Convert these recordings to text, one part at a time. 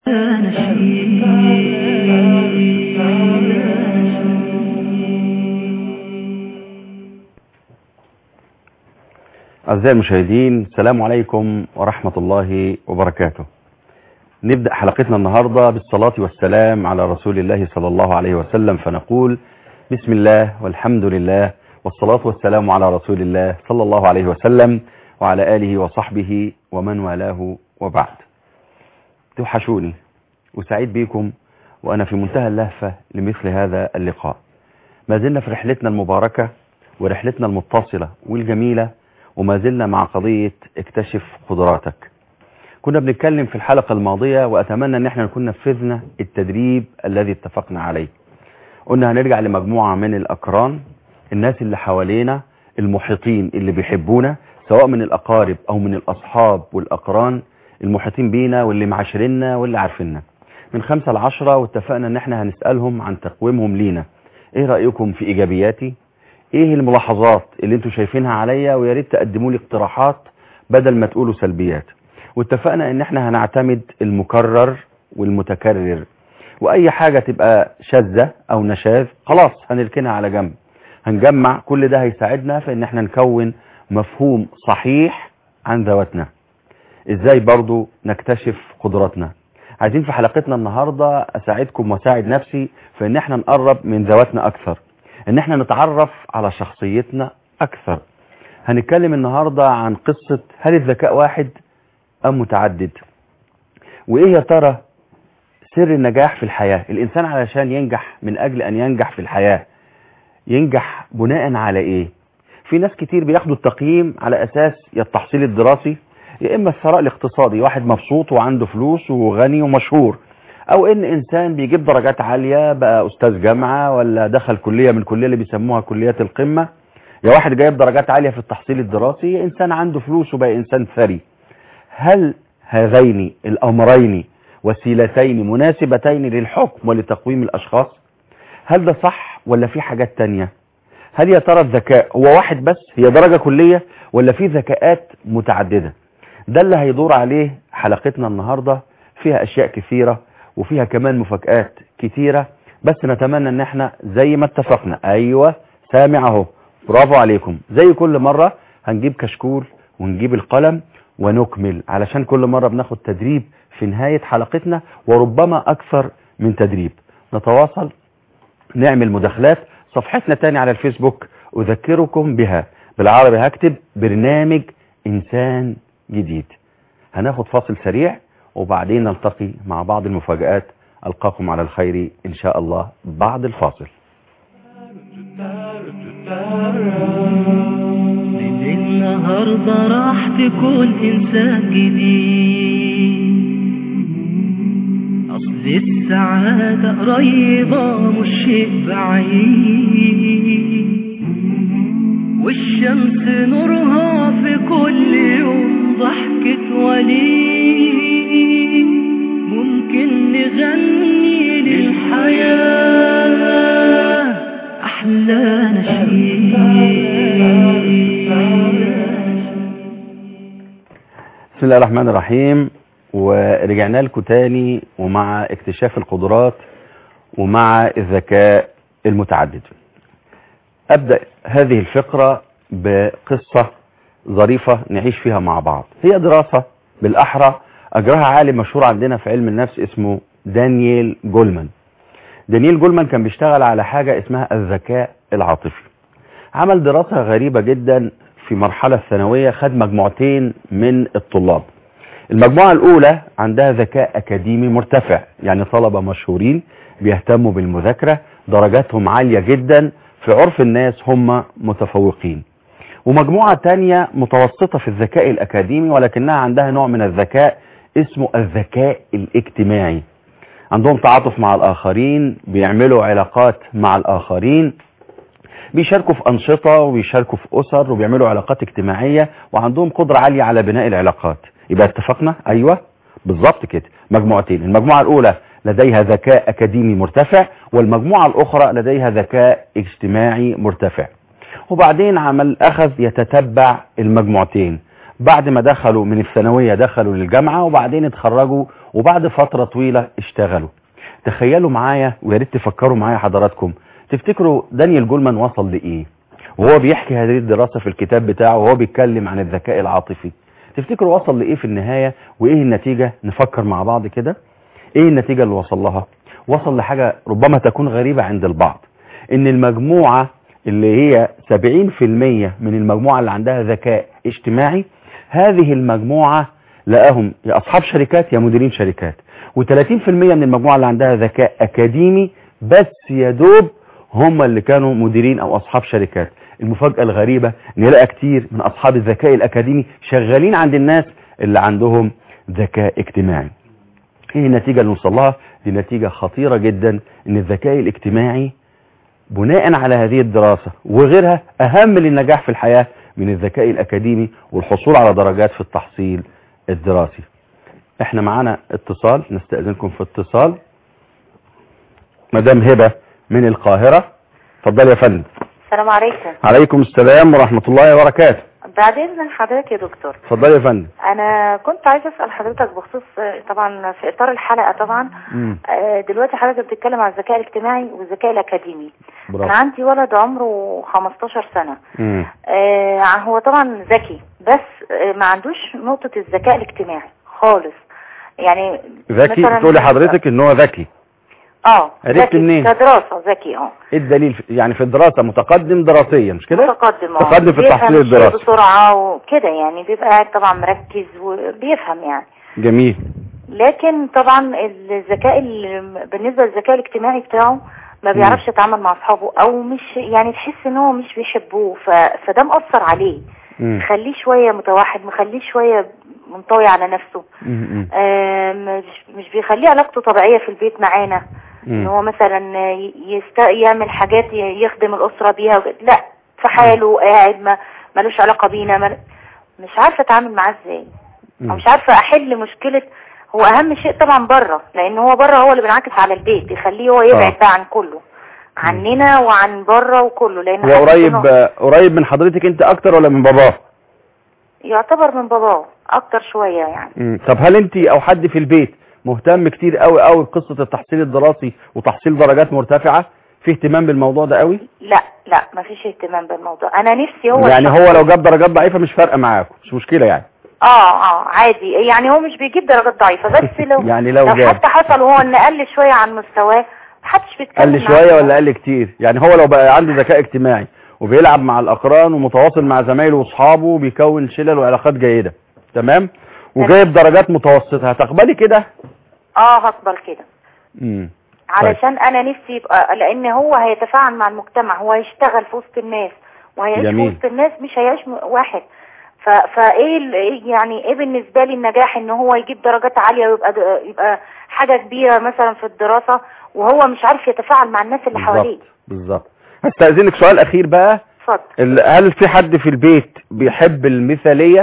أعزائي المشاهدين السلام عليكم ورحمة الله وبركاته نبدأ حلقتنا النهاردة بالصلاة والسلام على رسول الله صلى الله عليه وسلم فنقول بسم الله والحمد لله والصلاة والسلام على رسول الله صلى الله عليه وسلم وعلى آله وصحبه ومن والاه وبعد توحشوني وسعيد بكم وأنا في منتهى اللهفة لمثل هذا اللقاء ما زلنا في رحلتنا المباركة ورحلتنا المتصلة والجميلة وما زلنا مع قضية اكتشف قدراتك كنا بنتكلم في الحلقة الماضية وأتمنى أن احنا نكون نفذنا التدريب الذي اتفقنا عليه قلنا هنرجع لمجموعة من الأقران الناس اللي حوالينا المحيطين اللي بيحبونا سواء من الأقارب أو من الأصحاب والأقران المحيطين بينا واللي معاشريننا واللي عارفيننا من خمسة لعشرة واتفقنا ان احنا هنسألهم عن تقويمهم لينا ايه رأيكم في ايجابياتي ايه الملاحظات اللي انتوا شايفينها عليا ويا ريت تقدموا لي اقتراحات بدل ما تقولوا سلبيات واتفقنا ان احنا هنعتمد المكرر والمتكرر واي حاجة تبقى شاذة او نشاذ خلاص هنركنها على جنب هنجمع كل ده هيساعدنا في ان احنا نكون مفهوم صحيح عن ذواتنا ازاي برضو نكتشف قدراتنا عايزين في حلقتنا النهاردة اساعدكم واساعد نفسي في ان احنا نقرب من ذواتنا اكثر ان احنا نتعرف على شخصيتنا اكثر هنتكلم النهاردة عن قصة هل الذكاء واحد ام متعدد وايه يا ترى سر النجاح في الحياة الانسان علشان ينجح من اجل ان ينجح في الحياة ينجح بناء على ايه في ناس كتير بياخدوا التقييم على اساس يا التحصيل الدراسي يا اما الثراء الاقتصادي واحد مبسوط وعنده فلوس وغني ومشهور او ان انسان بيجيب درجات عالية بقى استاذ جامعة ولا دخل كلية من كلية اللي بيسموها كليات القمة يا واحد جايب درجات عالية في التحصيل الدراسي يا انسان عنده فلوس وبقى انسان ثري هل هذين الامرين وسيلتين مناسبتين للحكم ولتقويم الاشخاص هل ده صح ولا في حاجات تانية هل يا ترى الذكاء هو واحد بس هي درجة كلية ولا في ذكاءات متعددة ده اللي هيدور عليه حلقتنا النهاردة فيها اشياء كثيرة وفيها كمان مفاجآت كتيرة بس نتمنى ان احنا زي ما اتفقنا ايوه سامع اهو برافو عليكم زي كل مرة هنجيب كشكول ونجيب القلم ونكمل علشان كل مرة بناخد تدريب في نهاية حلقتنا وربما اكثر من تدريب نتواصل نعمل مداخلات صفحتنا تاني على الفيسبوك اذكركم بها بالعربي هكتب برنامج انسان جديد هناخد فاصل سريع وبعدين نلتقي مع بعض المفاجآت ألقاكم على الخير إن شاء الله بعد الفاصل من النهاردة راح تكون إنسان جديد أصل السعادة قريبة مش شيء بعيد والشمس نورها في كل يوم ضحكة وليد ممكن نغني للحياة أحلى نشيد بسم الله الرحمن الرحيم ورجعنا لكم تاني ومع اكتشاف القدرات ومع الذكاء المتعدد أبدأ هذه الفقرة بقصة ظريفة نعيش فيها مع بعض هي دراسة بالأحرى أجراها عالم مشهور عندنا في علم النفس اسمه دانييل جولمان دانييل جولمان كان بيشتغل على حاجة اسمها الذكاء العاطفي عمل دراسة غريبة جدا في مرحلة الثانوية خد مجموعتين من الطلاب المجموعة الأولى عندها ذكاء أكاديمي مرتفع يعني طلبة مشهورين بيهتموا بالمذاكرة درجاتهم عالية جدا في عرف الناس هم متفوقين ومجموعة تانية متوسطة في الذكاء الأكاديمي ولكنها عندها نوع من الذكاء اسمه الذكاء الاجتماعي عندهم تعاطف مع الآخرين بيعملوا علاقات مع الآخرين بيشاركوا في أنشطة وبيشاركوا في أسر وبيعملوا علاقات اجتماعية وعندهم قدرة عالية على بناء العلاقات يبقى اتفقنا أيوة بالظبط كده مجموعتين المجموعة الأولى لديها ذكاء أكاديمي مرتفع والمجموعة الأخرى لديها ذكاء اجتماعي مرتفع وبعدين عمل أخذ يتتبع المجموعتين بعد ما دخلوا من الثانوية دخلوا للجامعة وبعدين اتخرجوا وبعد فترة طويلة اشتغلوا تخيلوا معايا ويا ريت تفكروا معايا حضراتكم تفتكروا دانيال جولمان وصل لإيه وهو بيحكي هذه الدراسة في الكتاب بتاعه وهو بيتكلم عن الذكاء العاطفي تفتكروا وصل لإيه في النهاية وإيه النتيجة نفكر مع بعض كده إيه النتيجة اللي وصل لها وصل لحاجة ربما تكون غريبة عند البعض إن المجموعة اللي هي 70% من المجموعة اللي عندها ذكاء اجتماعي هذه المجموعة لقاهم يا أصحاب شركات يا مديرين شركات و30% من المجموعة اللي عندها ذكاء أكاديمي بس يا دوب هم اللي كانوا مديرين أو أصحاب شركات المفاجأة الغريبة ان نلاقي كتير من أصحاب الذكاء الأكاديمي شغالين عند الناس اللي عندهم ذكاء اجتماعي ايه النتيجة اللي نوصل لها دي نتيجة خطيرة جدا ان الذكاء الاجتماعي بناء على هذه الدراسة وغيرها أهم للنجاح في الحياة من الذكاء الأكاديمي والحصول على درجات في التحصيل الدراسي احنا معانا اتصال نستأذنكم في اتصال مدام هبة من القاهرة اتفضل يا فندم السلام عليكم عليكم السلام ورحمة الله وبركاته بعد اذن حضرتك يا دكتور اتفضل يا فندم انا كنت عايزه اسال حضرتك بخصوص آه، طبعا في اطار الحلقه طبعا مم. آه، دلوقتي حضرتك بتتكلم عن الذكاء الاجتماعي والذكاء الاكاديمي انا برافو عندي ولد عمره 15 سنه مم. آه، هو طبعا ذكي بس آه، ما عندوش نقطه الذكاء الاجتماعي خالص يعني ذكي مثلاً- تقولي حضرتك ان هو ذكي اه عرفت ذكي منين؟ كدراسه ذكي اه ايه الدليل في- يعني في الدراسة متقدم دراسيا مش كده متقدم اه متقدم في بيفهم التحصيل الشيء الدراسي بسرعه وكده يعني بيبقى قاعد طبعا مركز وبيفهم يعني جميل لكن طبعا الذكاء ال- بالنسبه للذكاء الاجتماعي بتاعه ما بيعرفش يتعامل مع اصحابه او مش يعني تحس ان هو مش بيحبوه ف... فده مأثر عليه مم. مخليه شويه متوحد مخليه شويه منطوي على نفسه مم. مم. آه، مش مش بيخليه علاقته طبيعيه في البيت معانا ان مم. هو مثلا ي- يست... يعمل حاجات ي- يخدم الاسره بيها وكده. لا في حاله قاعد ما ملوش علاقه بينا ما... مش عارفه اتعامل معاه ازاي او مم. مش عارفه احل مشكله هو اهم شيء طبعا بره لان هو بره هو اللي بينعكس على البيت بيخليه هو يبعد آه. بقى عن كله عننا وعن بره وكله لان هو حاسس قريب إنه قريب من حضرتك انت اكتر ولا من باباه يعتبر من باباه اكتر شويه يعني مم. طب هل انت او حد في البيت مهتم كتير قوي قوي بقصة التحصيل الدراسي وتحصيل درجات مرتفعة في اهتمام بالموضوع ده قوي لا لا مفيش اهتمام بالموضوع انا نفسي هو يعني الشخص- هو لو جاب درجات ضعيفة مش فارقة معاكم مش مشكلة يعني اه اه عادي يعني هو مش بيجيب درجات ضعيفة بس لو يعني لو لو جاب. حتى حصل وهو ان قل شوية عن مستواه محدش بيتكلم قل معاه. شوية ولا قل كتير يعني هو لو بقى عنده ذكاء اجتماعي وبيلعب مع الأقران ومتواصل مع زمايله واصحابه وبيكون شلل وعلاقات جيدة تمام وجايب درجات متوسطة هتقبلي كده اه هقبل كده امم علشان انا نفسي يبقى لان هو هيتفاعل مع المجتمع هو هيشتغل في وسط الناس وهيعيش في جميل. وسط الناس مش هيعيش م- واحد ف... فايه ال- إيه يعني ايه بالنسبه لي النجاح ان هو يجيب درجات عاليه ويبقى د- يبقى حاجه كبيره مثلا في الدراسه وهو مش عارف يتفاعل مع الناس اللي حواليه بالظبط بالظبط هستأذنك سؤال أخير بقى اتفضل ال- هل في حد في البيت بيحب المثالية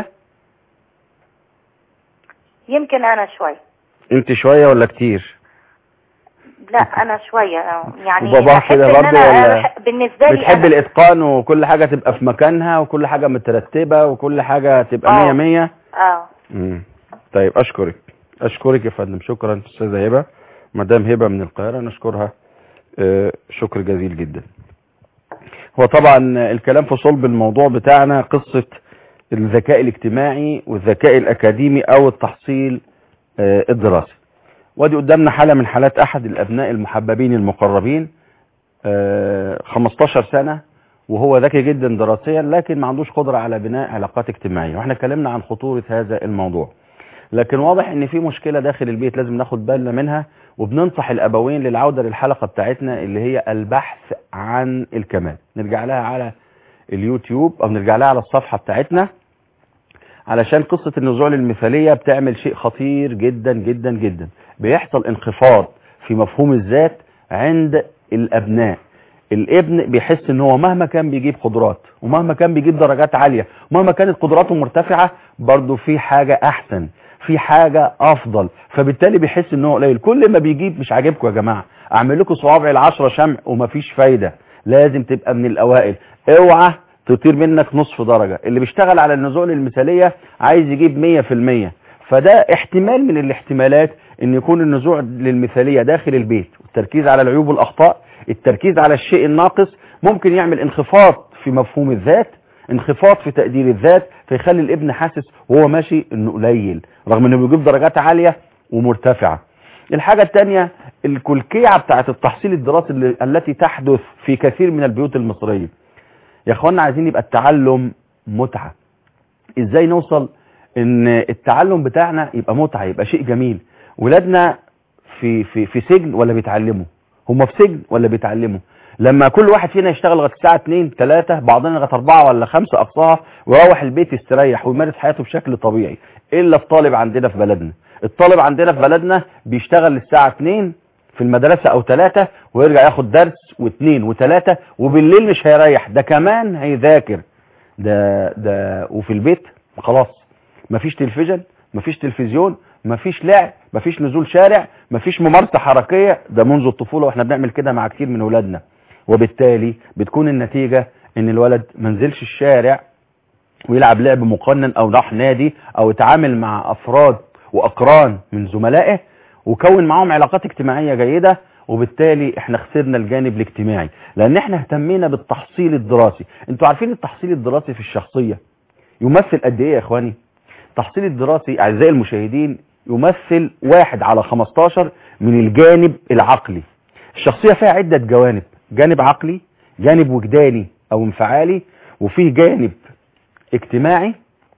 يمكن انا شويه انت شوية ولا كتير لا انا شويه آه، يعني وباباه بحب كده إن برضه أنا ولا بح- بالنسبه لي بتحب أنا الاتقان وكل حاجة تبقى في مكانها وكل حاجة مترتبة وكل حاجة تبقى آه. مية مية اه مم. طيب اشكرك اشكرك يا فندم شكرا استاذه هبه مدام هبه من القاهره نشكرها آه، شكر جزيل جدا هو طبعا الكلام في صلب الموضوع بتاعنا قصه الذكاء الاجتماعي والذكاء الاكاديمي او التحصيل آه، الدراسي وادي قدامنا حاله من حالات احد الابناء المحببين المقربين آه، 15 سنه وهو ذكي جدا دراسيا لكن ما عندوش قدرة على بناء علاقات اجتماعية واحنا اتكلمنا عن خطورة هذا الموضوع لكن واضح ان في مشكلة داخل البيت لازم ناخد بالنا منها وبننصح الابوين للعودة للحلقة بتاعتنا اللي هي البحث عن الكمال نرجع لها على اليوتيوب او نرجع لها على الصفحة بتاعتنا علشان قصة النزوع المثالية بتعمل شيء خطير جدا جدا جدا بيحصل انخفاض في مفهوم الذات عند الابناء الابن بيحس ان هو مهما كان بيجيب قدرات ومهما كان بيجيب درجات عالية ومهما كانت قدراته مرتفعة برضه في حاجة احسن في حاجة افضل فبالتالي بيحس ان هو قليل كل ما بيجيب مش عاجبكم يا جماعة اعمل لكم صوابع العشرة شمع ومفيش فايدة لازم تبقى من الاوائل اوعى تطير منك نصف درجة اللي بيشتغل على النزول المثالية عايز يجيب مية في المية فده احتمال من الاحتمالات ان يكون النزوع للمثالية داخل البيت والتركيز على العيوب والاخطاء التركيز على الشيء الناقص ممكن يعمل انخفاض في مفهوم الذات انخفاض في تقدير الذات فيخلي الابن حاسس وهو ماشي انه قليل رغم انه بيجيب درجات عالية ومرتفعة الحاجة التانية الكلكيعة بتاعت التحصيل الدراسي اللي- التي تحدث في كثير من البيوت المصرية يا اخوانا عايزين يبقى التعلم متعة ازاي نوصل ان التعلم بتاعنا يبقى متعة يبقى شيء جميل ولادنا في في في سجن ولا بيتعلموا هم في سجن ولا بيتعلموا لما كل واحد فينا يشتغل لغايه الساعه 2 3 بعضنا لغايه 4 ولا 5 اقصاها ويروح البيت يستريح ويمارس حياته بشكل طبيعي الا الطالب عندنا في بلدنا الطالب عندنا في بلدنا بيشتغل للساعه 2 في المدرسة او 3 ويرجع ياخد درس واثنين وثلاثة وبالليل مش هيريح ده كمان هيذاكر ده ده وفي البيت خلاص مفيش تلفزيون مفيش تلفزيون مفيش لعب مفيش نزول شارع مفيش ممارسة حركية ده منذ الطفولة واحنا بنعمل كده مع كتير من ولادنا وبالتالي بتكون النتيجة ان الولد منزلش الشارع ويلعب لعب مقنن او راح نادي او يتعامل مع افراد واقران من زملائه وكون معاهم علاقات اجتماعية جيدة وبالتالي احنا خسرنا الجانب الاجتماعي لان احنا اهتمينا بالتحصيل الدراسي انتوا عارفين التحصيل الدراسي في الشخصية يمثل قد ايه يا اخواني التحصيل الدراسي اعزائي المشاهدين يمثل واحد على 15 من الجانب العقلي الشخصية فيها عدة جوانب جانب عقلي جانب وجداني او انفعالي وفيه جانب اجتماعي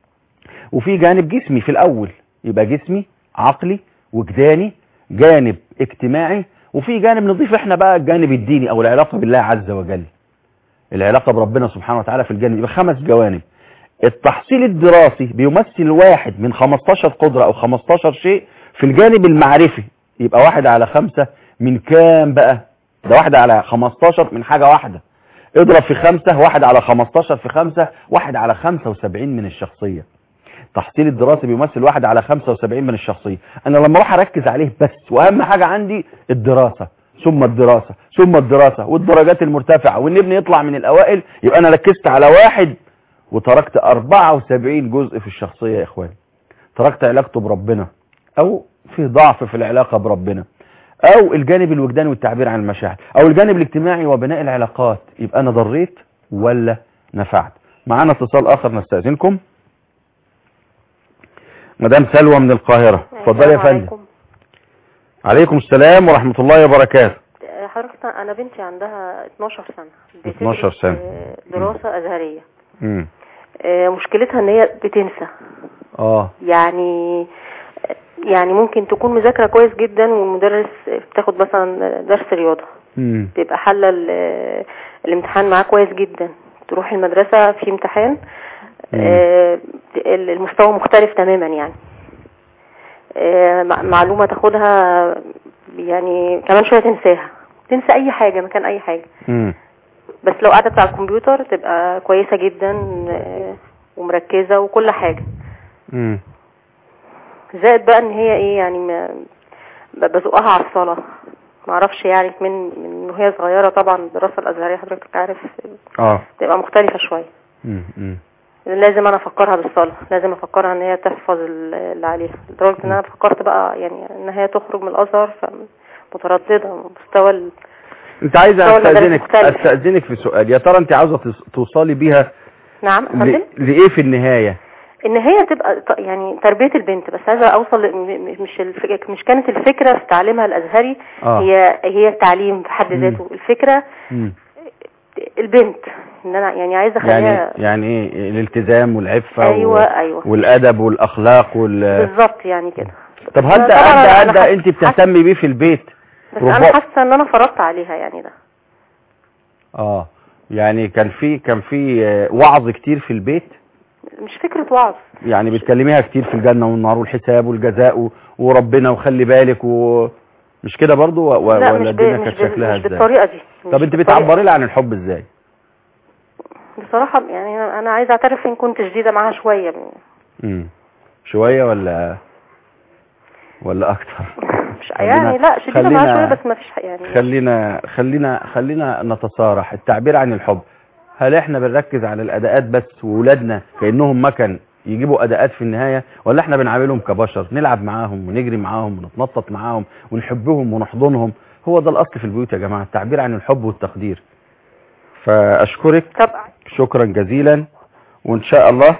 وفي جانب جسمي في الاول يبقى جسمي عقلي وجداني جانب اجتماعي وفي جانب نضيف احنا بقى الجانب الديني او العلاقة بالله عز وجل العلاقة بربنا سبحانه وتعالى في الجانب يبقى خمس جوانب التحصيل الدراسي بيمثل واحد من 15 قدرة او 15 شيء في الجانب المعرفي يبقى واحد على خمسة من كام بقى ده واحد على 15 من حاجة واحدة اضرب في خمسة واحد على 15 في خمسة واحد على 75 من الشخصية تحصيل الدراسي بيمثل واحد على 75 من الشخصية انا لما اروح اركز عليه بس واهم حاجة عندي الدراسة ثم الدراسة ثم الدراسة والدرجات المرتفعة وان ابني يطلع من الاوائل يبقى انا ركزت على واحد وتركت 74 جزء في الشخصية يا اخواني تركت علاقته بربنا او في ضعف في العلاقة بربنا او الجانب الوجداني والتعبير عن المشاعر او الجانب الاجتماعي وبناء العلاقات يبقى انا ضريت ولا نفعت معانا اتصال اخر نستأذنكم مدام سلوى من القاهرة اتفضلي يا السلام فندم عليكم. عليكم السلام ورحمة الله وبركاته آه، حضرتك انا بنتي عندها 12 سنه 12 بتدرس، سنة. آه، دراسه ازهريه مم. آه، مشكلتها ان هي بتنسى اه يعني يعني ممكن تكون مذاكره كويس جدا والمدرس بتاخد مثلا درس رياضه مم. تبقى حله ال- الامتحان معاه كويس جدا تروح المدرسه في امتحان آه، المستوى مختلف تماما يعني آه، مع- معلومه تاخدها يعني كمان شويه تنساها تنسى اي حاجه مكان اي حاجه مم. بس لو قعدت على الكمبيوتر تبقى كويسه جدا آه، ومركزه وكل حاجه مم. زائد بقى ان هي ايه يعني ما ب- بزقها على الصلاه ما اعرفش يعني من من وهي صغيره طبعا الدراسه الازهريه حضرتك عارف اه تبقى مختلفه شويه مم. مم. لازم انا افكرها بالصلاه لازم افكرها ان هي تحفظ ال- اللي عليها لدرجه ان انا فكرت بقى يعني ان هي تخرج من الازهر فمتردده مستوى ال- انت عايزه هو المدارس استاذنك مختلف. استاذنك في سؤال يا ترى انت عاوزه تص- توصلي بيها نعم ل- فندم لايه في النهايه ان هي تبقى ط- يعني تربيه البنت بس عايزه اوصل ل- م- م- مش الفك... مش كانت الفكره في تعليمها الازهري آه. هي هي التعليم في حد مم. ذاته الفكره مم. البنت ان انا يعني عايزه يعني اخليها يعني ايه الالتزام والعفه ايوه ايوه والادب والاخلاق وال بالظبط يعني كده طب هل أنا ده طبعاً ده أنا ده حاسة- انت بتهتمي بيه في البيت بس ربما- انا حاسه ان انا فرضت عليها يعني ده اه يعني كان في كان في آه، وعظ كتير في البيت مش فكره وعظ يعني بتكلميها كتير في الجنه والنار والحساب والجزاء و- وربنا وخلي بالك و مش كده برضو و- و- لا ولا مش, ب... الدنيا مش, كانت ب... شكلها مش ازاي بالطريقه دي طب مش انت بالطريقة- بتعبري لها عن الحب ازاي بصراحه يعني أنا- انا عايزه اعترف ان كنت شديده معاها شويه امم شويه ولا ولا اكتر مش يعني لا شديده خلينا- معاها شويه بس ما فيش يعني خلينا خلينا خلينا نتصارح التعبير عن الحب هل احنا بنركز على الاداءات بس وولادنا كانهم مكن يجيبوا اداءات في النهايه ولا احنا بنعاملهم كبشر نلعب معاهم ونجري معاهم ونتنطط معاهم ونحبهم ونحضنهم هو ده الاصل في البيوت يا جماعه التعبير عن الحب والتقدير فاشكرك طبعا شكرا جزيلا وان شاء الله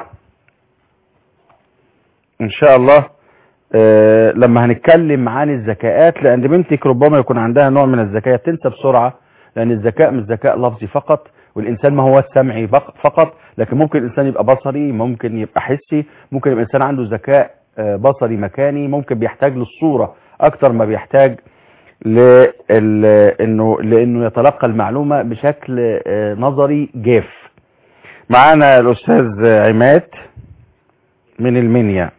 ان شاء الله آه لما هنتكلم عن الذكاءات لان بنتك ربما يكون عندها نوع من الذكاء بتنسى بسرعة لان الذكاء مش ذكاء لفظي فقط والانسان ما هو السمعي بق- فقط لكن ممكن الانسان يبقى بصري ممكن يبقى حسي ممكن يبقى الانسان عنده ذكاء آه، بصري مكاني ممكن بيحتاج للصورة اكتر ما بيحتاج لل... انه لانه يتلقى المعلومة بشكل آه، نظري جاف معانا الاستاذ عماد من المنيا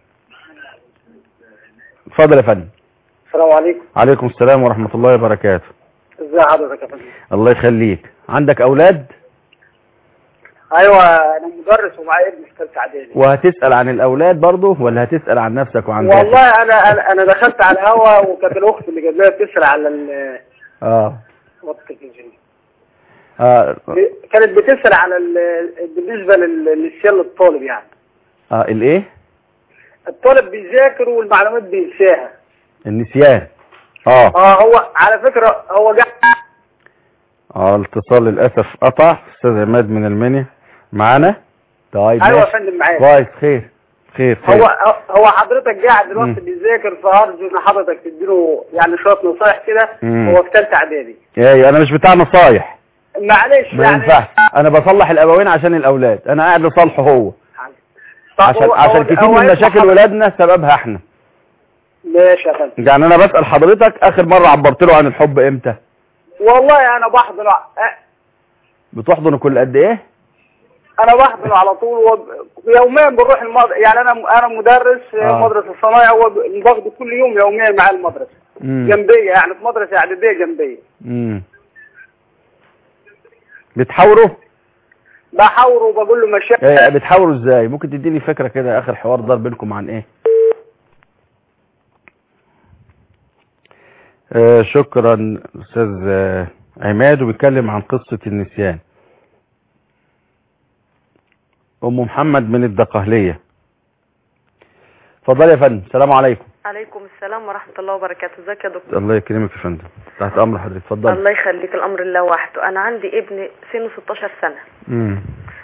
اتفضل يا فندم السلام عليكم عليكم السلام ورحمة الله وبركاته ازي حضرتك يا فندم الله يخليك عندك اولاد ايوه انا مدرس ومعايا ابن في ثالثه اعدادي وهتسأل عن الاولاد برضه ولا هتسأل عن نفسك وعن ذاتك والله انا انا انا دخلت على الهوا وكانت الاخت اللي جاب لها بتسال على ال- اه وقت التلفزيون اه, كانت بتسال على ال- بالنسبه لل- للنسيان للطالب يعني آه. الايه الطالب بيذاكر والمعلومات بينساها النسيان اه اه هو على فكره هو جا اه الاتصال للاسف قطع استاذ عماد من المنيا معانا طيب ايوه يا ماشي. فندم معاك كويس خير خير خير هو هو حضرتك قاعد دلوقتي مم. بيذاكر فارجو ان حضرتك تديله يعني شويه نصايح كده مم. هو في ثالثه اعدادي ايه انا مش بتاع نصايح معلش ما يعني ينفعش انا بصلح الابوين عشان الاولاد انا قاعد لصالحه هو طب عشان هو- عشان هو- كتير هو من اسمه مشاكل حضرتك- ولادنا سببها احنا ماشي يا فندم يعني انا بسأل حضرتك اخر مرة عبرت له عن الحب امتى والله انا بحضن أه، بتحضنه كل قد ايه انا بحضن على طول وب... يوميا بنروح المدرسه يعني انا انا مدرس في آه. مدرسه الصنايع وباخده كل يوم يوميا مع المدرسه مم. جنبيه يعني في مدرسه اعداديه جنبيه مم. بتحاوروا بحاوره وبقول له مشاكل إيه بتحاوروا ازاي ممكن تديني فكرة كده اخر حوار دار بينكم عن ايه آه شكرا استاذ آه، عماد وبيتكلم عن قصة النسيان ام محمد من الدقهلية اتفضل يا فندم السلام عليكم عليكم السلام ورحمة الله وبركاته ازيك يا دكتور الله يكرمك يا فندم تحت امر حضرتك اتفضل الله يخليك الامر الله وحده انا عندي ابن سنه 16 سنة امم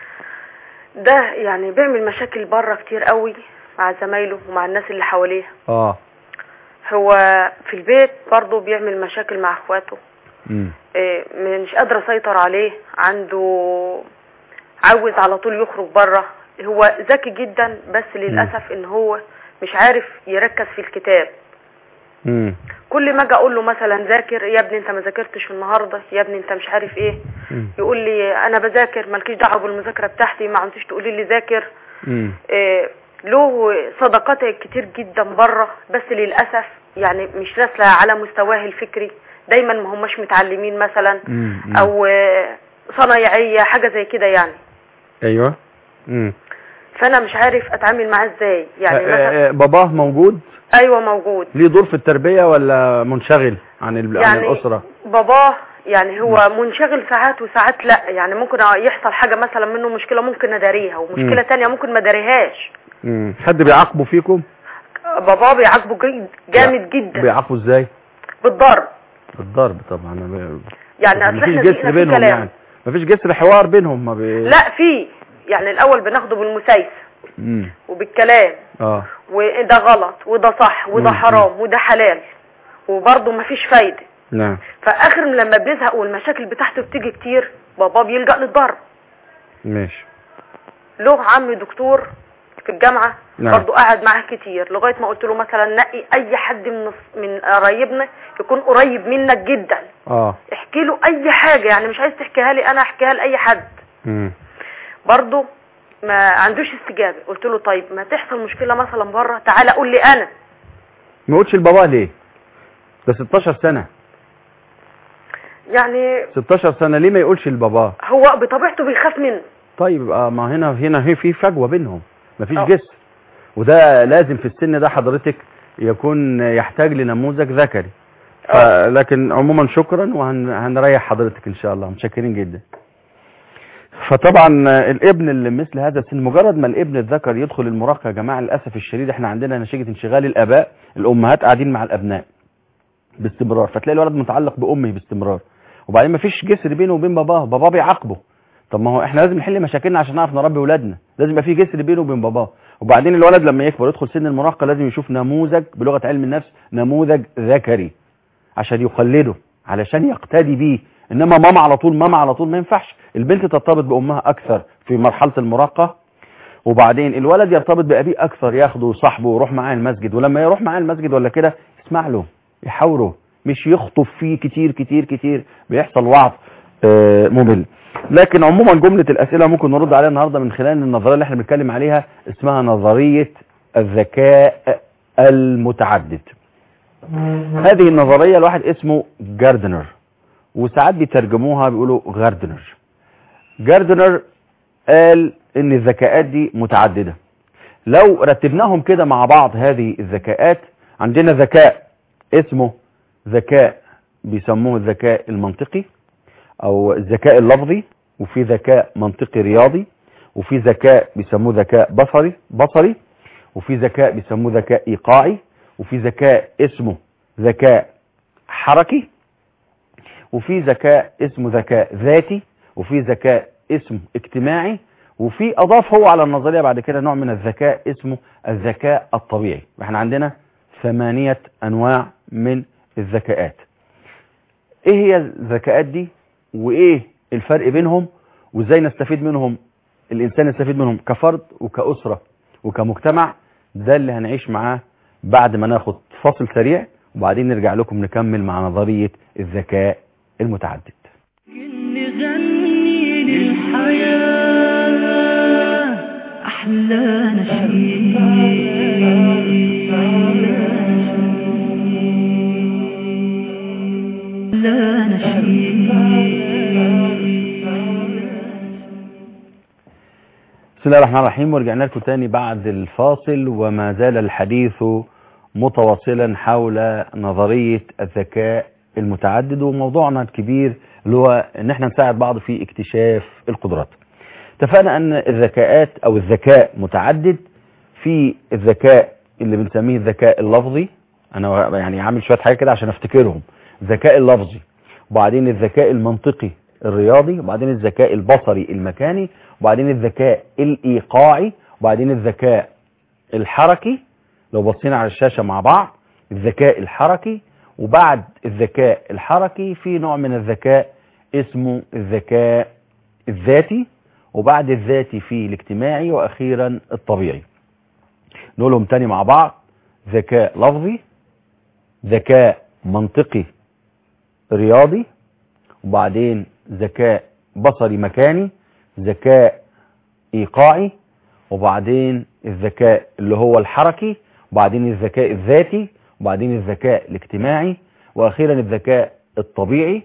ده يعني بيعمل مشاكل بره كتير قوي مع زمايله ومع الناس اللي حواليه اه هو في البيت برضه بيعمل مشاكل مع اخواته امم إيه، مش قادرة اسيطر عليه عنده عاوز على طول يخرج بره هو ذكي جدا بس للاسف ان هو مش عارف يركز في الكتاب امم كل ما اجي اقول له مثلا ذاكر يا ابني انت ما ذاكرتش النهارده يا ابني انت مش عارف ايه مم. يقول لي انا بذاكر مالكيش دعوه بالمذاكره بتاعتي ما عنديش تقولي لي ذاكر امم إيه له صداقات كتير جدا بره بس للاسف يعني مش نازله على مستواه الفكري دايما ما هماش متعلمين مثلا مم. مم. او آه، صنايعيه حاجه زي كده يعني ايوه امم فانا مش عارف اتعامل معاه ازاي يعني مثلا باباه موجود ايوه موجود ليه دور في التربية ولا منشغل عن, ال... عن يعني الأسرة باباه يعني هو منشغل ساعات وساعات لا يعني ممكن يحصل حاجة مثلا منه مشكلة ممكن اداريها ومشكلة مم. تانية ممكن ما اداريهاش مم. حد بيعاقبه فيكم باباه بيعاقبه جيد جامد جدا بيعاقبه ازاي بالضرب بالضرب طبعا ب... يعني اصل مفيش احنا جسر زهقنا في بينهم كلام يعني مفيش جسر حوار بينهم ما بي... لا في يعني الاول بناخده بالمسايسة مم. وبالكلام اه وده غلط وده صح وده مم. حرام وده حلال وبرضه مفيش فايدة نعم فاخر لما بنزهق والمشاكل بتاعته بتيجي كتير بابا بيلجأ للضرب ماشي له عم دكتور في الجامعة نعم. برضو قعد معاه كتير لغاية ما قلت له مثلا نقي اي حد من من قرايبنا يكون قريب منك جدا اه احكي له اي حاجة يعني مش عايز تحكيها لي انا احكيها لاي حد مم. برضو ما عندوش استجابة قلت له طيب ما تحصل مشكلة مثلا بره تعالى قول لي انا ما قلتش لباباه ليه ده 16 سنة يعني 16 سنة ليه ما يقولش لباباه هو بطبيعته بيخاف منه طيب يبقى ما هنا هنا هي في فجوة بينهم مفيش آه. جسر وده لازم في السن ده حضرتك يكون يحتاج لنموذج ذكري ف- لكن عموما شكرا وهنريح حضرتك ان شاء الله متشكرين جدا فطبعا الابن اللي مثل هذا السن مجرد ما الابن الذكر يدخل المراهقه يا جماعه للاسف الشديد احنا عندنا نتيجه انشغال الاباء الامهات قاعدين مع الابناء باستمرار فتلاقي الولد متعلق بامه باستمرار وبعدين ما فيش جسر بينه وبين باباه باباه بيعاقبه طب ما هو احنا لازم نحل مشاكلنا عشان نعرف نربي اولادنا لازم يبقى في جسر بينه وبين باباه وبعدين الولد لما يكبر يدخل سن المراهقه لازم يشوف نموذج بلغه علم النفس نموذج ذكري عشان يقلده علشان يقتدي بيه انما ماما على طول ماما على طول ما ينفعش البنت ترتبط بامها اكثر في مرحله المراهقه وبعدين الولد يرتبط بابيه اكثر ياخده وصاحبه ويروح معاه المسجد ولما يروح معاه المسجد ولا كده يسمع له يحاوره مش يخطف فيه كتير كتير كتير بيحصل وعظ آه، ممل لكن عموما جملة الأسئلة ممكن نرد عليها النهاردة من خلال النظرية اللي احنا بنتكلم عليها اسمها نظرية الذكاء المتعدد هذه النظرية الواحد اسمه جاردنر وساعات بيترجموها بيقولوا غاردنر جاردنر قال ان الذكاءات دي متعددة لو رتبناهم كده مع بعض هذه الذكاءات عندنا ذكاء اسمه ذكاء بيسموه الذكاء المنطقي او الذكاء اللفظي وفي ذكاء منطقي رياضي وفي ذكاء بيسموه ذكاء بصري بصري وفي ذكاء بيسموه ذكاء ايقاعي وفي ذكاء اسمه ذكاء حركي وفي ذكاء اسمه ذكاء ذاتي وفي ذكاء اسمه اجتماعي وفي اضاف هو على النظريه بعد كده نوع من الذكاء اسمه الذكاء الطبيعي احنا عندنا ثمانيه انواع من الذكاءات ايه هي الذكاءات دي وايه الفرق بينهم وازاي نستفيد منهم الانسان يستفيد منهم كفرد وكأسرة وكمجتمع ده اللي هنعيش معاه بعد ما ناخد فاصل سريع وبعدين نرجع لكم نكمل مع نظرية الذكاء المتعدد نغني للحياة أحلى نشيد أحلى نشيد بسم الله الرحمن الرحيم ورجعنا لكم تاني بعد الفاصل وما زال الحديث متواصلا حول نظرية الذكاء المتعدد وموضوعنا الكبير اللي هو ان احنا نساعد بعض في اكتشاف القدرات اتفقنا ان الذكاءات او الذكاء متعدد في الذكاء اللي بنسميه الذكاء اللفظي انا يعني عامل شوية حاجات كده عشان افتكرهم الذكاء اللفظي وبعدين الذكاء المنطقي الرياضي وبعدين الذكاء البصري المكاني وبعدين الذكاء الايقاعي وبعدين الذكاء الحركي لو بصينا على الشاشة مع بعض الذكاء الحركي وبعد الذكاء الحركي في نوع من الذكاء اسمه الذكاء الذاتي وبعد الذاتي في الاجتماعي واخيرا الطبيعي نقولهم تاني مع بعض ذكاء لفظي ذكاء منطقي رياضي وبعدين ذكاء بصري مكاني ذكاء ايقاعي وبعدين الذكاء اللي هو الحركي وبعدين الذكاء الذاتي وبعدين الذكاء الاجتماعي واخيرا الذكاء الطبيعي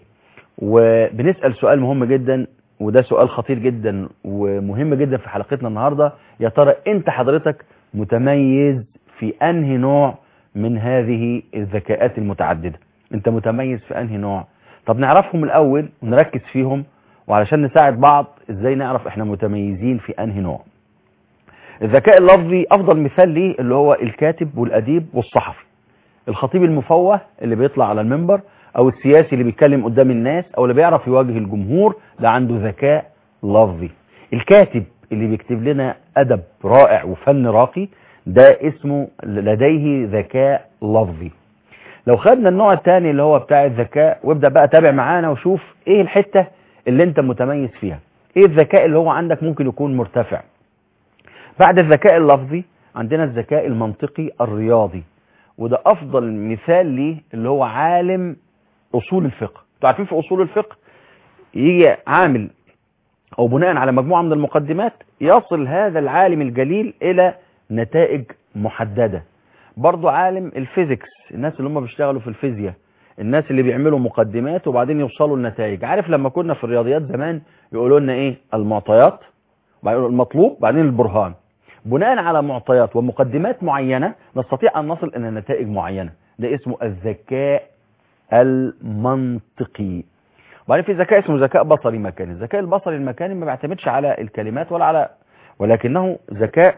وبنسأل سؤال مهم جدا وده سؤال خطير جدا ومهم جدا في حلقتنا النهاردة يا ترى انت حضرتك متميز في انهي نوع من هذه الذكاءات المتعددة انت متميز في انهي نوع طب نعرفهم الاول ونركز فيهم وعلشان نساعد بعض ازاي نعرف احنا متميزين في انهي نوع الذكاء اللفظي افضل مثال ليه اللي هو الكاتب والاديب والصحفي الخطيب المفوه اللي بيطلع على المنبر او السياسي اللي بيتكلم قدام الناس او اللي بيعرف يواجه الجمهور ده عنده ذكاء لفظي الكاتب اللي بيكتب لنا ادب رائع وفن راقي ده اسمه لديه ذكاء لفظي لو خدنا النوع الثاني اللي هو بتاع الذكاء وابدأ بقى تابع معانا وشوف ايه الحتة اللي انت متميز فيها ايه الذكاء اللي هو عندك ممكن يكون مرتفع بعد الذكاء اللفظي عندنا الذكاء المنطقي الرياضي وده افضل مثال ليه اللي هو عالم اصول الفقه انتوا عارفين في اصول الفقه يجي عامل او بناء على مجموعة من المقدمات يصل هذا العالم الجليل الى نتائج محددة برضو عالم الفيزيكس الناس اللي هم بيشتغلوا في الفيزياء الناس اللي بيعملوا مقدمات وبعدين يوصلوا لنتائج عارف لما كنا في الرياضيات زمان يقولوا لنا ايه المعطيات وبعدين المطلوب بعدين البرهان بناء على معطيات ومقدمات معينة نستطيع ان نصل الى نتائج معينة ده اسمه الذكاء المنطقي وبعدين في ذكاء اسمه ذكاء بصري مكاني الذكاء البصري المكاني ما بيعتمدش على الكلمات ولا على ولكنه ذكاء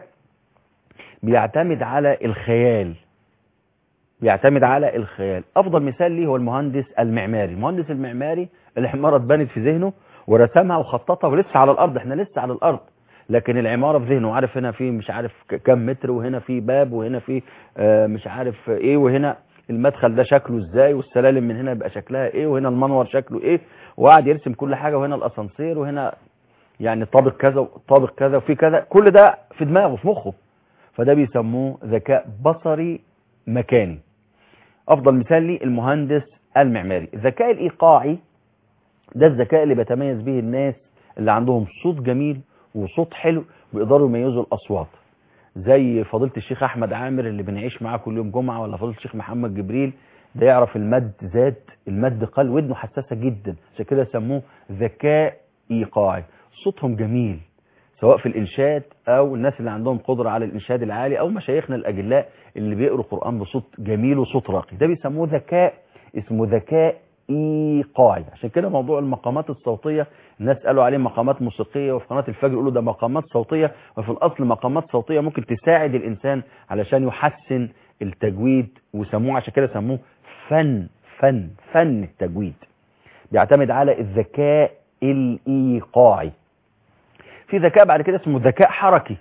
بيعتمد على الخيال بيعتمد على الخيال افضل مثال ليه هو المهندس المعماري المهندس المعماري العماره اتبنت في ذهنه ورسمها وخططها ولسه على الارض احنا لسه على الارض لكن العماره في ذهنه عارف هنا في مش عارف ك- كم متر وهنا في باب وهنا في آه، مش عارف ايه وهنا المدخل ده شكله ازاي والسلالم من هنا يبقى شكلها ايه وهنا المنور شكله ايه وقعد يرسم كل حاجه وهنا الاسانسير وهنا يعني طابق كذا وطابق كذا وفي كذا كل ده في دماغه في مخه فده بيسموه ذكاء بصري مكاني افضل مثال لي المهندس المعماري الذكاء الايقاعي ده الذكاء اللي بيتميز به الناس اللي عندهم صوت جميل وصوت حلو ويقدروا يميزوا الاصوات زي فضيله الشيخ احمد عامر اللي بنعيش معاه كل يوم جمعه ولا فضيله الشيخ محمد جبريل ده يعرف المد زاد المد قل ودنه حساسه جدا عشان كده سموه ذكاء ايقاعي صوتهم جميل سواء في الانشاد او الناس اللي عندهم قدره على الانشاد العالي او مشايخنا الاجلاء اللي بيقروا قران بصوت جميل وصوت راقي ده بيسموه ذكاء اسمه ذكاء ايقاعي عشان كده موضوع المقامات الصوتيه الناس قالوا عليه مقامات موسيقيه وفي قناه الفجر يقولوا ده مقامات صوتيه وفي الاصل مقامات صوتيه ممكن تساعد الانسان علشان يحسن التجويد وسموه عشان كده سموه فن فن فن التجويد بيعتمد على الذكاء الايقاعي في ذكاء بعد كده اسمه ذكاء حركي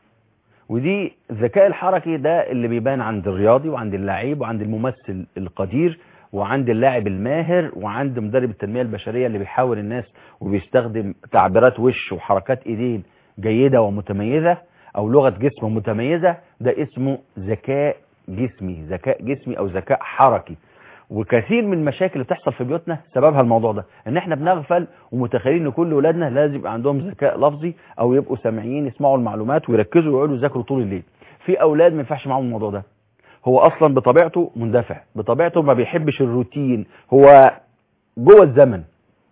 ودي الذكاء الحركي ده اللي بيبان عند الرياضي وعند اللعيب وعند الممثل القدير وعند اللاعب الماهر وعند مدرب التنمية البشرية اللي بيحاول الناس وبيستخدم تعبيرات وش وحركات ايدين جيدة ومتميزة او لغة جسم متميزة ده اسمه ذكاء جسمي ذكاء جسمي او ذكاء حركي وكثير من المشاكل اللي بتحصل في بيوتنا سببها الموضوع ده ان احنا بنغفل ومتخيلين ان كل ولادنا لازم يبقى عندهم ذكاء لفظي او يبقوا سامعين يسمعوا المعلومات ويركزوا ويقعدوا يذاكروا طول الليل في اولاد ما ينفعش معاهم الموضوع ده هو اصلا بطبيعته مندفع بطبيعته ما بيحبش الروتين هو جوه الزمن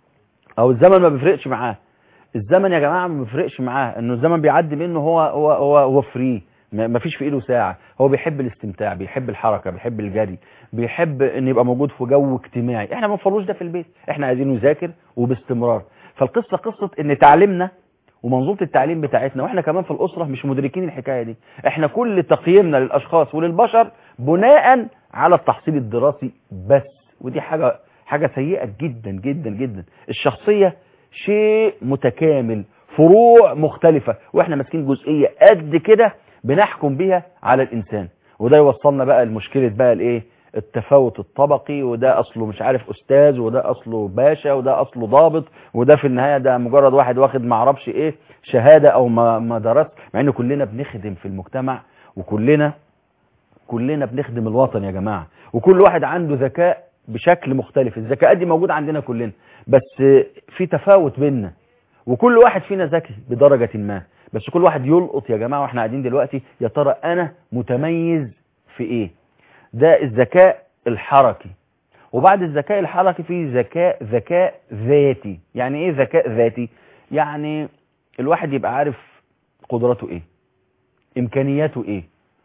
او الزمن ما بيفرقش معاه الزمن يا جماعه ما بيفرقش معاه انه الزمن بيعدي منه هو هو هو, هو فري ما فيش في ايده ساعه هو بيحب الاستمتاع بيحب الحركه بيحب الجري بيحب ان يبقى موجود في جو اجتماعي احنا ما بنفضلوش ده في البيت احنا عايزينه يذاكر وباستمرار فالقصه قصه ان تعليمنا ومنظومه التعليم بتاعتنا واحنا كمان في الاسره مش مدركين الحكايه دي احنا كل تقييمنا للاشخاص وللبشر بناء على التحصيل الدراسي بس ودي حاجه حاجه سيئه جدا جدا جدا الشخصيه شيء متكامل فروع مختلفه واحنا ماسكين جزئيه قد كده بنحكم بيها على الانسان وده يوصلنا بقى لمشكله بقى الايه التفاوت الطبقي وده اصله مش عارف استاذ وده اصله باشا وده اصله ضابط وده في النهايه ده مجرد واحد واخد ما اعرفش ايه شهاده او ما ما درس مع ان كلنا بنخدم في المجتمع وكلنا كلنا بنخدم الوطن يا جماعه وكل واحد عنده ذكاء بشكل مختلف الذكاء دي موجوده عندنا كلنا بس في تفاوت بيننا وكل واحد فينا ذكي بدرجه ما بس كل واحد يلقط يا جماعه واحنا قاعدين دلوقتي يا ترى انا متميز في ايه ده الذكاء الحركي وبعد الذكاء الحركي في ذكاء ذكاء ذاتي يعني ايه ذكاء ذاتي يعني الواحد يبقى عارف قدراته ايه امكانياته ايه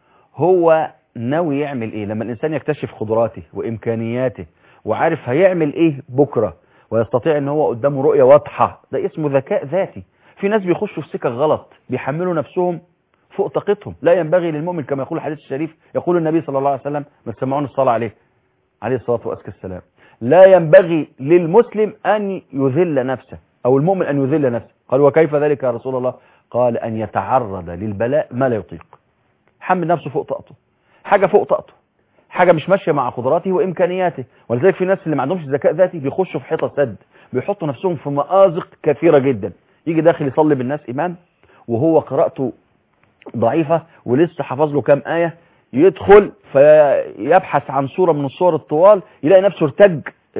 هو ناوي يعمل ايه لما الانسان يكتشف قدراته وامكانياته وعارف هيعمل ايه بكره ويستطيع ان هو قدامه رؤيه واضحه ده اسمه ذكاء ذاتي في ناس بيخشوا في سكك غلط بيحملوا نفسهم فوق طاقتهم لا ينبغي للمؤمن كما يقول الحديث الشريف يقول النبي صلى الله عليه وسلم ما تسمعون الصلاة عليه عليه الصلاة وأزكى السلام لا ينبغي للمسلم أن يذل نفسه أو المؤمن أن يذل نفسه قال وكيف ذلك يا رسول الله قال أن يتعرض للبلاء ما لا يطيق حمل نفسه فوق طاقته حاجة فوق طاقته حاجة مش ماشية مع قدراته وإمكانياته ولذلك في ناس اللي ما عندهمش ذكاء ذاتي بيخشوا في حيطة سد بيحطوا نفسهم في مآزق كثيرة جدا يجي داخل يصلي بالناس إمام وهو قراءته ضعيفة ولسه حفظ له كام آية يدخل فيبحث عن صورة من الصور الطوال يلاقي نفسه ارتج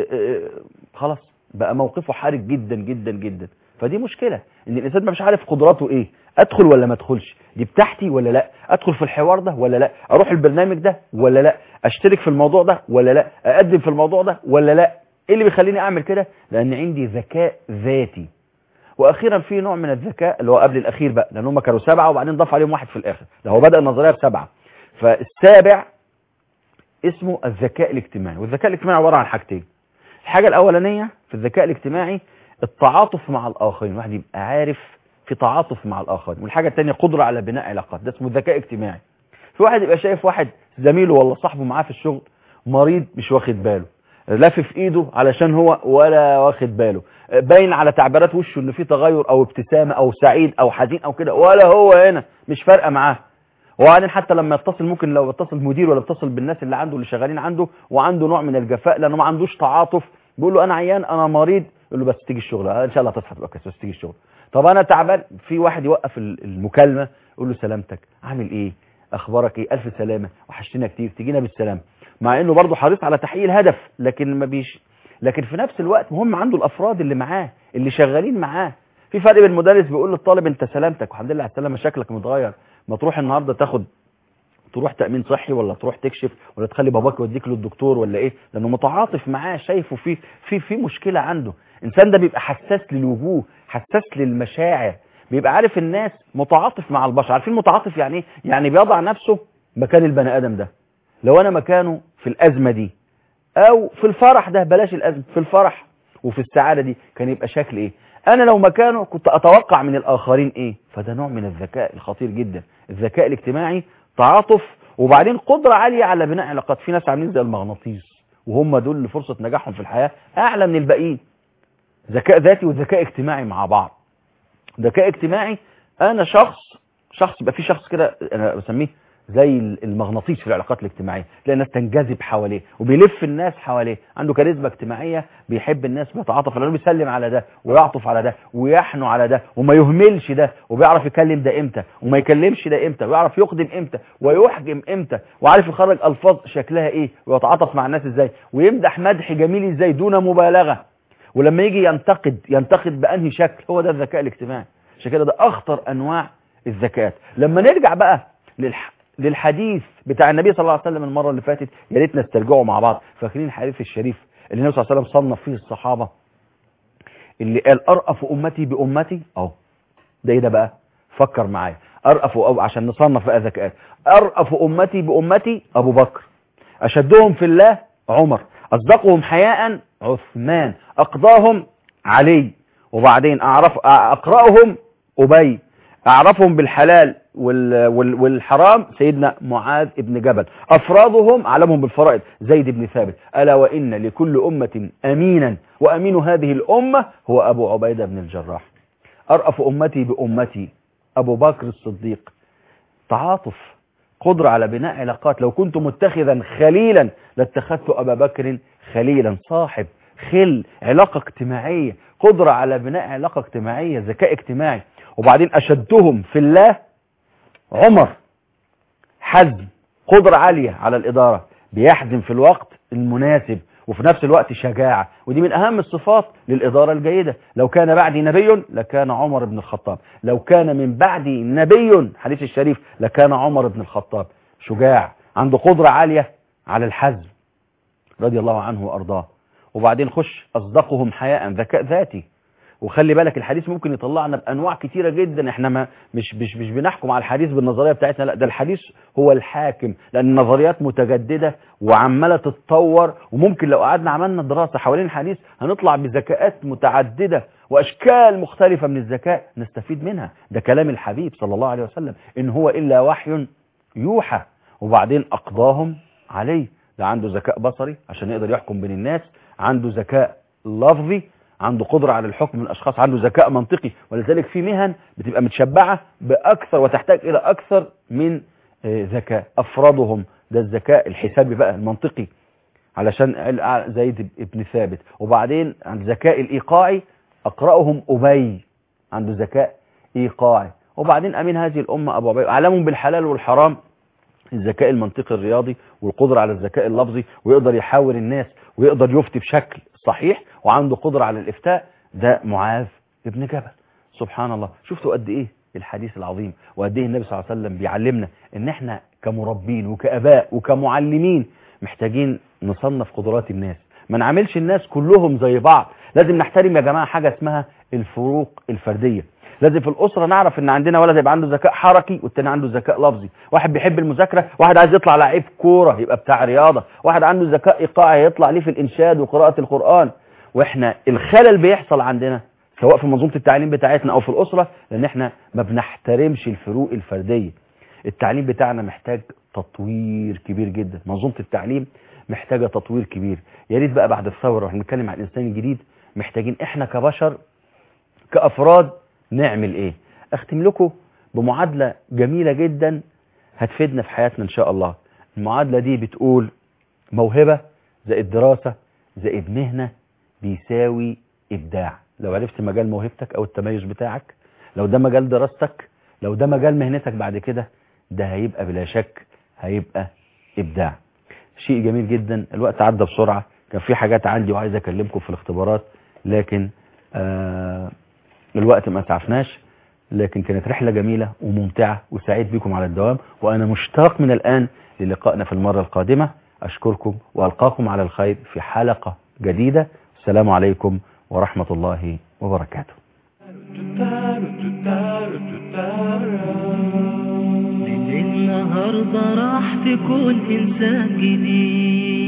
خلاص بقى موقفه حرج جدا جدا جدا فدي مشكلة ان الانسان ما مش عارف قدراته ايه ادخل ولا ما ادخلش دي بتاعتي ولا لا ادخل في الحوار ده ولا لا اروح البرنامج ده ولا لا اشترك في الموضوع ده ولا لا اقدم في الموضوع ده ولا لا ايه اللي بيخليني اعمل كده لان عندي ذكاء ذاتي واخيرا في نوع من الذكاء اللي هو قبل الاخير بقى لان هم كانوا سبعه وبعدين ضاف عليهم واحد في الاخر ده هو بدا النظريه بسبعه فالسابع اسمه الذكاء الاجتماعي والذكاء الاجتماعي عباره عن حاجتين الحاجه الاولانيه في الذكاء الاجتماعي التعاطف مع الاخرين الواحد يبقى عارف في تعاطف مع الاخرين والحاجه الثانيه قدره على بناء علاقات ده اسمه ذكاء اجتماعي في واحد يبقى شايف واحد زميله ولا صاحبه معاه في الشغل مريض مش واخد باله لافف ايده علشان هو ولا واخد باله باين على تعبيرات وشه ان في تغير او ابتسامه او سعيد او حزين او كده ولا هو هنا مش فارقه معاه وبعدين حتى لما يتصل ممكن لو يتصل مدير ولا يتصل بالناس اللي عنده اللي شغالين عنده وعنده نوع من الجفاء لانه ما عندوش تعاطف بيقول له انا عيان انا مريض يقول له بس تيجي الشغل ان شاء الله هتصحى تبقى كويس بس تيجي الشغل طب انا تعبان في واحد يوقف ال- المكالمه يقول له سلامتك عامل ايه اخبارك ايه الف سلامه وحشتنا كتير تجينا بالسلامه مع انه برضه حريص على تحقيق الهدف لكن ما بيش لكن في نفس الوقت مهم عنده الافراد اللي معاه اللي شغالين معاه في فرق بين المدرس بيقول للطالب انت سلامتك والحمد لله على السلامه شكلك متغير ما تروح النهارده تاخد تروح تامين صحي ولا تروح تكشف ولا تخلي باباك يوديك للدكتور ولا ايه لانه متعاطف معاه شايفه في في في مشكله عنده الانسان ده بيبقى حساس للوجوه حساس للمشاعر بيبقى عارف الناس متعاطف مع البشر عارفين متعاطف يعني ايه يعني بيضع نفسه مكان البني ادم ده لو انا مكانه في الازمه دي او في الفرح ده بلاش الازمه في الفرح وفي السعاده دي كان يبقى شكل ايه انا لو مكانه كنت اتوقع من الاخرين ايه فده نوع من الذكاء الخطير جدا الذكاء الاجتماعي تعاطف وبعدين قدره عاليه على بناء علاقات في ناس عاملين زي المغناطيس وهم دول اللي فرصه نجاحهم في الحياه اعلى من الباقيين ذكاء ذاتي وذكاء اجتماعي مع بعض ذكاء اجتماعي انا شخص شخص يبقى في شخص كده انا بسميه زي المغناطيس في العلاقات الاجتماعيه تلاقي الناس تنجذب حواليه وبيلف الناس حواليه عنده كاريزما اجتماعيه بيحب الناس بيتعاطف لانه بيسلم على ده ويعطف على ده ويحنو على ده وما يهملش ده وبيعرف يكلم ده امتى وما يكلمش ده امتى ويعرف يقدم امتى ويحجم امتى وعارف يخرج الفاظ شكلها ايه ويتعاطف مع الناس ازاي ويمدح مدح جميل ازاي دون مبالغه ولما يجي ينتقد ينتقد بانهي شكل هو ده الذكاء الاجتماعي عشان كده ده اخطر انواع الذكاءات لما نرجع بقى للح... للحديث بتاع النبي صلى الله عليه وسلم المره اللي فاتت يا ريت نسترجعه مع بعض فاكرين الحديث الشريف اللي النبي صلى الله عليه وسلم صنف فيه الصحابه اللي قال ارأف امتي بامتي اهو ده ايه ده بقى فكر معايا ارأف أو عشان نصنف بقى ذكاءات ارأف امتي بامتي ابو بكر اشدهم في الله عمر اصدقهم حياء عثمان اقضاهم علي وبعدين اعرف اقرأهم ابي اعرفهم بالحلال وال وال والحرام سيدنا معاذ بن جبل افرادهم اعلمهم بالفرائض زيد بن ثابت الا وان لكل امه امينا وامين هذه الامه هو ابو عبيده بن الجراح ارأف امتي بامتي ابو بكر الصديق تعاطف قدرة على بناء علاقات لو كنت متخذا خليلا لاتخذت أبا بكر خليلا صاحب خل علاقة اجتماعية قدرة على بناء علاقة اجتماعية ذكاء اجتماعي وبعدين أشدهم في الله عمر حزم قدرة عالية على الإدارة بيحزم في الوقت المناسب وفي نفس الوقت شجاعة ودي من أهم الصفات للإدارة الجيدة لو كان بعدي نبي لكان عمر بن الخطاب لو كان من بعدي نبي حديث الشريف لكان عمر بن الخطاب شجاع عنده قدرة عالية على الحزم رضي الله عنه وأرضاه وبعدين خش أصدقهم حياء ذكاء ذاتي وخلي بالك الحديث ممكن يطلعنا بانواع كتيره جدا احنا ما مش مش مش بنحكم على الحديث بالنظريه بتاعتنا لا ده الحديث هو الحاكم لان النظريات متجدده وعماله تتطور وممكن لو قعدنا عملنا دراسه حوالين الحديث هنطلع بذكاءات متعدده واشكال مختلفه من الذكاء نستفيد منها ده كلام الحبيب صلى الله عليه وسلم ان هو الا وحي يوحى وبعدين اقضاهم عليه ده عنده ذكاء بصري عشان يقدر يحكم بين الناس عنده ذكاء لفظي عنده قدرة على الحكم من الأشخاص عنده ذكاء منطقي ولذلك في مهن بتبقى متشبعة بأكثر وتحتاج إلى أكثر من ذكاء أفرادهم ده الذكاء الحسابي بقى المنطقي علشان زيد ابن ثابت وبعدين عند الذكاء الإيقاعي أقرأهم أبي عنده ذكاء إيقاعي وبعدين أمين هذه الأمة أبو أبي أعلمهم بالحلال والحرام الذكاء المنطقي الرياضي والقدرة على الذكاء اللفظي ويقدر يحاور الناس ويقدر يفتي بشكل صحيح وعنده قدرة على الإفتاء ده معاذ ابن جبل سبحان الله شفتوا قد إيه الحديث العظيم وقد إيه النبي صلى الله عليه وسلم بيعلمنا إن إحنا كمربين وكأباء وكمعلمين محتاجين نصنف قدرات الناس ما نعملش الناس كلهم زي بعض لازم نحترم يا جماعة حاجة اسمها الفروق الفردية لازم في الأسرة نعرف ان عندنا ولد يبقى عنده ذكاء حركي والتاني عنده ذكاء لفظي واحد بيحب المذاكرة واحد عايز يطلع لعيب كورة يبقى بتاع رياضة واحد عنده ذكاء إيقاعي يطلع ليه في الإنشاد وقراءة القرآن واحنا الخلل بيحصل عندنا سواء في منظومة التعليم بتاعتنا او في الاسرة لان احنا ما بنحترمش الفروق الفردية التعليم بتاعنا محتاج تطوير كبير جدا منظومة التعليم محتاجة تطوير كبير يا ريت بقى بعد الثورة واحنا بنتكلم عن الانسان الجديد محتاجين احنا كبشر كافراد نعمل ايه اختم لكم بمعادلة جميلة جدا هتفيدنا في حياتنا ان شاء الله المعادلة دي بتقول موهبة زائد دراسة زائد مهنة بيساوي ابداع لو عرفت مجال موهبتك او التميز بتاعك لو ده مجال دراستك لو ده مجال مهنتك بعد كده ده هيبقى بلا شك هيبقى ابداع شيء جميل جدا الوقت عدى بسرعة كان في حاجات عندي وعايز اكلمكم في الاختبارات لكن آه الوقت ما اسعفناش لكن كانت رحلة جميلة وممتعة وسعيد بكم على الدوام وأنا مشتاق من الآن للقائنا في المرة القادمة أشكركم وألقاكم على الخير في حلقة جديدة السلام عليكم ورحمة الله وبركاته من النهاردة راح تكون إنسان جديد